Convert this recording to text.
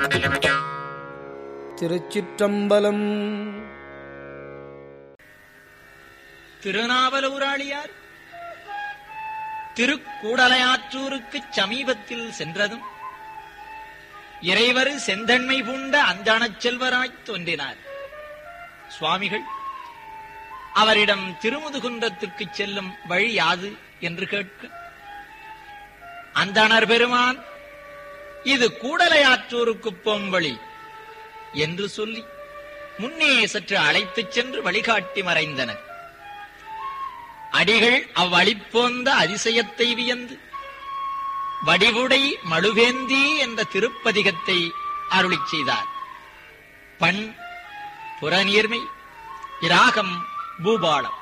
திருச்சிற்றம்பலம் திருநாவலூராளியார் திருக்கூடலையாற்றூருக்குச் சமீபத்தில் சென்றதும் இறைவர் செந்தன்மை பூண்ட அந்தாணச் செல்வராய்த் தோன்றினார் சுவாமிகள் அவரிடம் திருமுதுகுன்றத்துக்குச் செல்லும் வழி யாது என்று கேட்க அந்தணர் பெருமான் இது கூடலையாற்றூருக்குப் போம் வழி என்று சொல்லி முன்னே சற்று அழைத்துச் சென்று வழிகாட்டி மறைந்தனர் அடிகள் அவ்வழிப்போந்த அதிசயத்தை வியந்து வடிவுடை மழுவேந்தி என்ற திருப்பதிகத்தை அருளிச் செய்தார் பண் புறநீர்மை இராகம் பூபாளம்